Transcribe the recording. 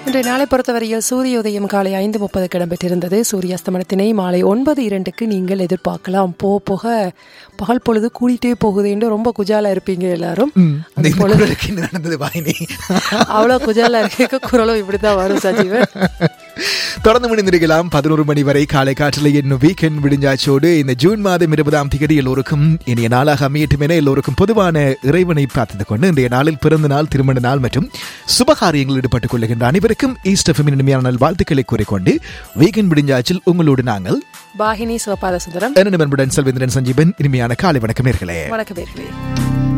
இன்றைய நாளை பொறுத்தவரையில் சூரிய உதயம் காலை ஐந்து முப்பதுக்கு இடம்பெற்றிருந்தது சூரிய அஸ்தமனத்தினை மாலை ஒன்பது இரண்டுக்கு நீங்கள் எதிர்பார்க்கலாம் போ போக பகல் பொழுது கூடிட்டே போகுது என்று ரொம்ப குஜாலா இருப்பீங்க எல்லாரும் இந்த இந்த குரலுக்கு என்ன நடந்தது வாயினி அவ்வளோ குஜாலா இருக்க குரலும் இப்படிதான் வரும் சஜீவன் தொடர்ந்து முடிந்திருக்கலாம் பதினோரு மணி வரை காலை காற்றில் என்னும் வீக்கெண்ட் விடிஞ்சாச்சோடு இந்த ஜூன் மாதம் இருபதாம் தேதி எல்லோருக்கும் இனிய நாளாக அமையட்டும் என எல்லோருக்கும் பொதுவான இறைவனை பிரார்த்தித்துக் கொண்டு இன்றைய நாளில் பிறந்த நாள் திருமண நாள் மற்றும் சுபகாரியங்களில் ஈடுபட்டுக் கொள்ளுகின்ற அனைவருக்கும் ஈஸ்டர் இனிமையான நாள் வாழ்த்துக்களை கூறிக்கொண்டு வீக்கெண்ட் விடிஞ்சாச்சில் உங்களோடு நாங்கள் பாகினி சிவபாத சுந்தரம் என்ன நண்புடன் செல்வேந்திரன் சஞ்சீவன் இனிமையான காலை வணக்கம் நேர்களே வணக்கம் நேர்களே